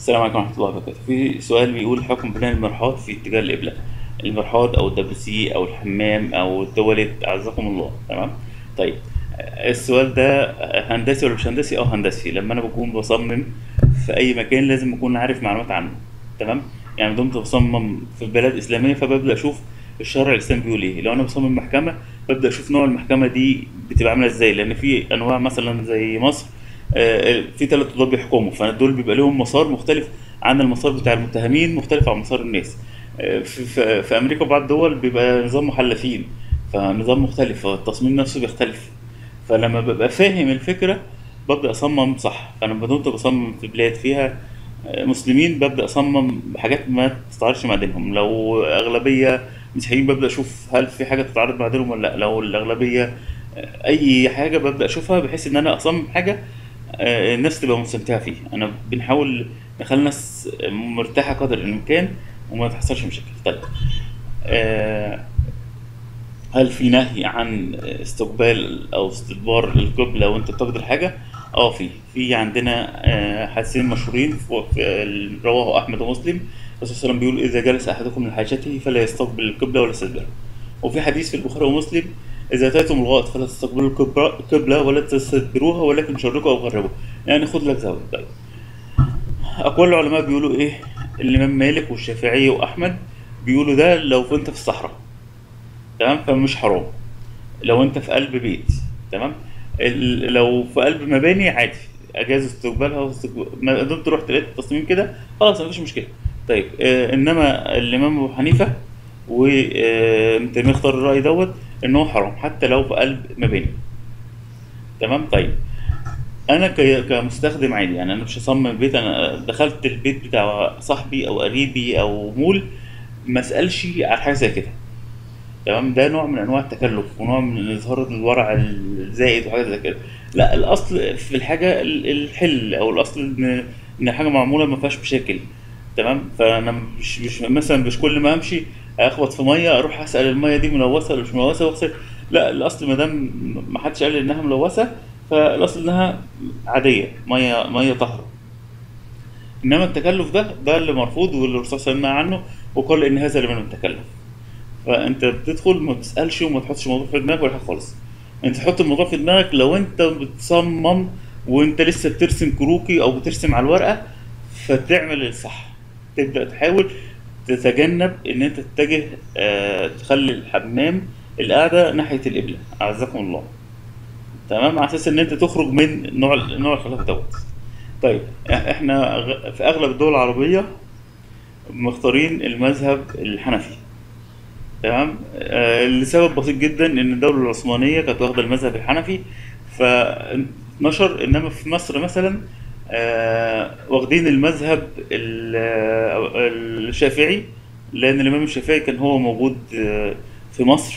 السلام عليكم ورحمة الله وبركاته في سؤال بيقول حكم بناء المرحاض في اتجاه القبلة المرحاض أو الدبلسي أو الحمام أو التواليت أعزكم الله تمام طيب السؤال ده هندسي ولا مش هندسي اه هندسي لما انا بكون بصمم في اي مكان لازم اكون عارف معلومات عنه تمام يعني دمت بصمم في بلد اسلاميه فببدا اشوف الشرع الاسلامي بيقول ايه لو انا بصمم محكمه ببدا اشوف نوع المحكمه دي بتبقى عامله ازاي لان في انواع مثلا زي مصر آه، في ثلاث قضاة بيحكموا فدول بيبقى لهم مسار مختلف عن المسار بتاع المتهمين مختلف عن مسار الناس آه، في, في, في امريكا وبعض الدول بيبقى نظام محلفين فنظام مختلف فالتصميم نفسه بيختلف فلما ببقى فاهم الفكره ببدا اصمم صح فانا لما دمت بصمم في بلاد فيها آه، مسلمين ببدا اصمم بحاجات ما تتعارضش مع دينهم لو اغلبيه مسيحيين ببدا اشوف هل في حاجه تتعارض مع دينهم ولا لا لو الاغلبيه آه، اي حاجه ببدا اشوفها بحيث ان انا اصمم حاجه آه، الناس تبقى مستمتعه فيه انا بنحاول نخلي الناس مرتاحه قدر الامكان وما تحصلش مشاكل طيب آه، هل في نهي عن استقبال او استدبار القبلة وانت بتقدر حاجة؟ اه في في عندنا آه، حديثين مشهورين في في- رواه احمد ومسلم الرسول صلى الله عليه وسلم بيقول اذا جلس احدكم لحاجته فلا يستقبل القبلة ولا يستدبرها وفي حديث في البخاري ومسلم اذا اتيتم الغائط فلا تستقبلوا القبلة القبلة ولا تستدبروها ولكن شرقوا او غربوا يعني خد لك زاوية طيب اقوال العلماء بيقولوا ايه الامام مالك والشافعي واحمد بيقولوا ده لو كنت في الصحراء تمام فمش حرام لو انت في قلب بيت تمام ال- لو في قلب مباني عادي اجاز استقبالها واستقبال ما دمت رحت لقيت التصميم كده خلاص مفيش مشكله طيب آه انما الامام ابو حنيفه وابن تيميه اختار الراي دوت ان هو حرام حتى لو في قلب مباني تمام طيب انا ك- كمستخدم عادي يعني انا مش هصمم البيت انا دخلت البيت بتاع صاحبي او قريبي او مول ما اسالش على حاجه زي كده تمام ده نوع من انواع التكلف ونوع من اظهار الورع الزائد وحاجات زي كده لا الاصل في الحاجه ال- الحل او الاصل ان ان الحاجه معموله ما فيهاش مشاكل تمام فانا مش مش مثلا مش كل ما امشي اخبط في ميه اروح اسال الميه دي ملوثه ولا مش ملوثه واغسل لا الاصل ما دام ما حدش قال انها ملوثه فالاصل انها عاديه ميه ميه طاهره انما التكلف ده ده اللي مرفوض واللي الرسول صلى الله عليه وسلم نهى عنه وقال ان هذا لمن التكلف فانت بتدخل ما بتسالش وما تحطش الموضوع في دماغك ولا حاجه خالص انت تحط الموضوع في دماغك لو انت بتصمم وانت لسه بترسم كروكي او بترسم على الورقه فتعمل الصح تبدا تحاول تتجنب ان انت تتجه آه تخلي الحمام القعده ناحيه القبله اعزكم الله تمام على اساس ان انت تخرج من نوع نوع الخلاف دوت طيب احنا غ- في اغلب الدول العربيه مختارين المذهب الحنفي تمام آه لسبب بسيط جدا ان الدوله العثمانيه كانت واخده المذهب الحنفي فنشر انما في مصر مثلا آه واخدين المذهب ال- آه، الشافعي لان الامام الشافعي كان هو موجود آه، في مصر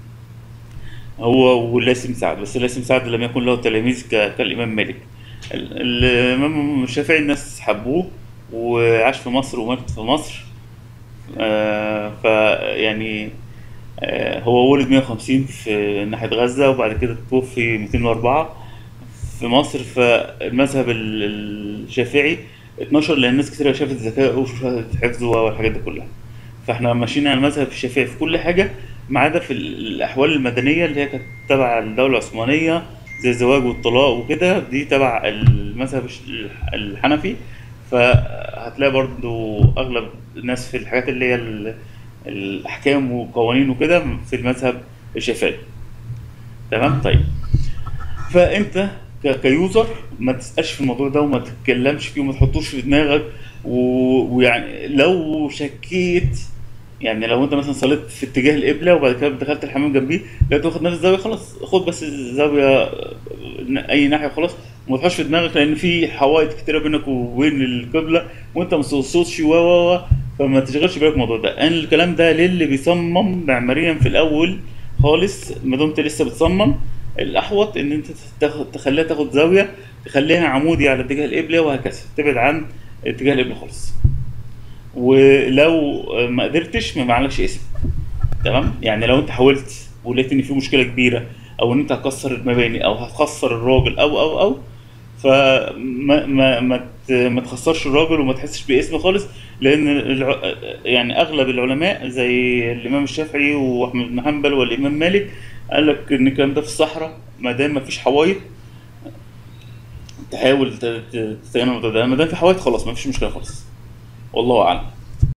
هو والليث سعد بس الليث سعد لم يكن له تلاميذ ك- كالامام مالك ال- الامام الشافعي الناس حبوه وعاش في مصر ومات في مصر آه فيعني آه هو ولد 150 في ناحية غزة وبعد كده توفي 204 في مصر فالمذهب ال- الشافعي اتنشر لان ناس كتير شافت ذكائه وشافت حفظه والحاجات دي كلها فاحنا ماشيين على المذهب الشافعي في كل حاجة ما عدا في ال- الأحوال المدنية اللي هي كانت تبع الدولة العثمانية زي الزواج والطلاق وكده دي تبع المذهب الش- الحنفي فهتلاقي برضو أغلب الناس في الحاجات اللي هي ال- الأحكام وقوانين وكده في المذهب الشافعي تمام طيب فانت ك- كيوزر ما تسالش في الموضوع ده وما تتكلمش فيه وما تحطوش في دماغك و- ويعني لو شكيت يعني لو انت مثلا صليت في اتجاه القبله وبعد كده دخلت الحمام جنبيه لا تاخد نفس الزاويه خلاص خد بس الزاويه اي ناحيه خلاص وما تحطش في دماغك لان في حوائط كتيره بينك وبين القبله وانت ما توصلش و و و فما تشغلش بالك بالموضوع ده انا الكلام ده للي بيصمم معماريا في الاول خالص ما دمت لسه بتصمم الاحوط ان انت تاخد تخليها تاخد زاويه تخليها عمودي على اتجاه القبله وهكذا تبعد عن اتجاه القبله خالص ولو ما قدرتش ما معلكش اسم تمام يعني لو انت حاولت ولقيت ان في مشكله كبيره او ان انت هتكسر المباني او هتخسر الراجل او او او فما ما ما ت- ما تخسرش الراجل وما تحسش باسم خالص لان الع... يعني اغلب العلماء زي الامام الشافعي واحمد بن حنبل والامام مالك قال لك ان الكلام ده في الصحراء ما دام ما فيش حوايط تحاول ت- ت- تتجنب الموضوع ده ما دام في حوايط خلاص ما فيش مشكله خالص والله اعلم